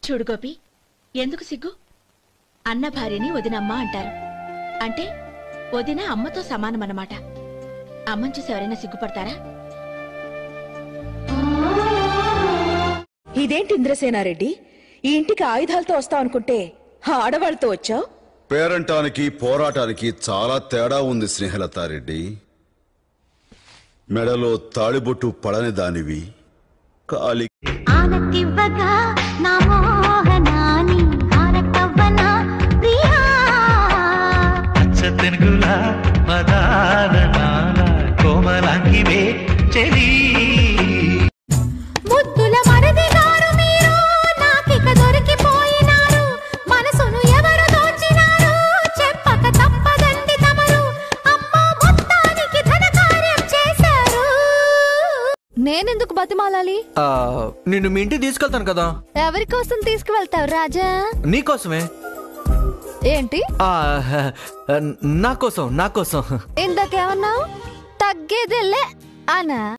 చూడు గోపి ఎందుకు సిగ్గు అన్న భార్యని వదినమ్మ అంటారు అంటే వదిన అమ్మతో సమానమన్నమాట అమ్మని చూసి ఎవరైనా సిగ్గుపడతారా ఇదేంటి ఇంద్రసేనారెడ్డి ఈ ఇంటికి ఆయుధాలతో వస్తావు అనుకుంటే ఆడవాళ్ళతో వచ్చావు పేరంటానికి పోరాటానికి చాలా తేడా ఉంది స్నేహలతారెడ్డి మెడలో తాళిబొట్టు పడని దానివి కాలి ఆనతివ్వగా నా మోహనాని ఆనకవ్వన ప్రియా అచ్చ తెనుగుల పదాలనాల కోమలాంగివే చెలి ముద్దుల మరది గారు మీరు నాకిక దొరికిపోయినారు మనసును ఎవరు దోచినారు చెప్పక తప్పదండి తమరు అమ్మ మొత్తానికి ధన కార్యం చేశారు నేనెందుకు బతిమాలాలి ఆ, నిన్ను మీ ఇంటికి తీసుకెళ్తాను కదా ఎవరి కోసం తీసుకువెళ్తావు రాజా నీకోసమే ఏంటి ఆ, నా కోసం నా కోసం ఇందాకేమన్నావు తగ్గేదిలే అనా